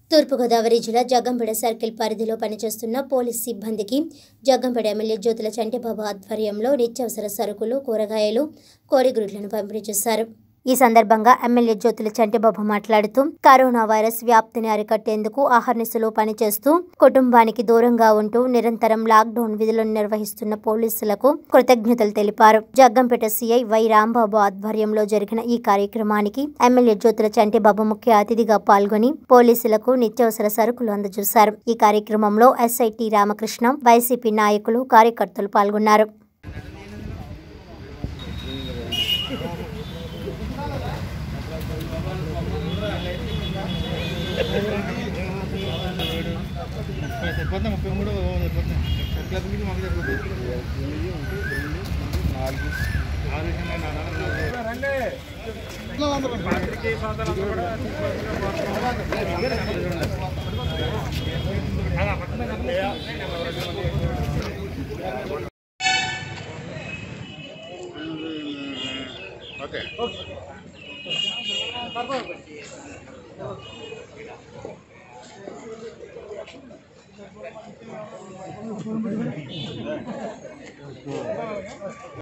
తూర్పుగోదావరి జిల్లా జగ్గంపేట సర్కిల్ పరిధిలో పనిచేస్తున్న పోలీస్ సిబ్బందికి జగ్గంపేట ఎమ్మెల్యే జ్యోతుల చంటిబాబు ఆధ్వర్యంలో నిత్యావసర సరుకులు కూరగాయలు కోడిగుడ్లను పంపిణీ చేశారు ఈ సందర్భంగా ఎమ్మెల్యే జ్యోతుల చంటిబాబు మాట్లాడుతూ కరోనా వైరస్ వ్యాప్తిని అరికట్టేందుకు ఆహర్నిశలు పనిచేస్తూ కుటుంబానికి దూరంగా ఉంటూ నిరంతరం లాక్డౌన్ విధులను నిర్వహిస్తున్న పోలీసులకు కృతజ్ఞతలు తెలిపారు జగ్గంపేట సీఐ వై రాంబాబు ఆధ్వర్యంలో జరిగిన ఈ కార్యక్రమానికి ఎమ్మెల్యే జ్యోతుల చంటిబాబు ముఖ్య అతిథిగా పాల్గొని పోలీసులకు నిత్యావసర సరుకులు అందజేశారు ఈ కార్యక్రమంలో ఎస్ఐటి రామకృష్ణ వైసీపీ నాయకులు కార్యకర్తలు పాల్గొన్నారు ముప్పై సరిపోతుంది ముప్పై మూడు సరిపోతుంది సర్కులర్ నుంచి మాకు సరిపోతుంది నాలుగు ఆరు విషయంలో నా నాలుగు ఓకే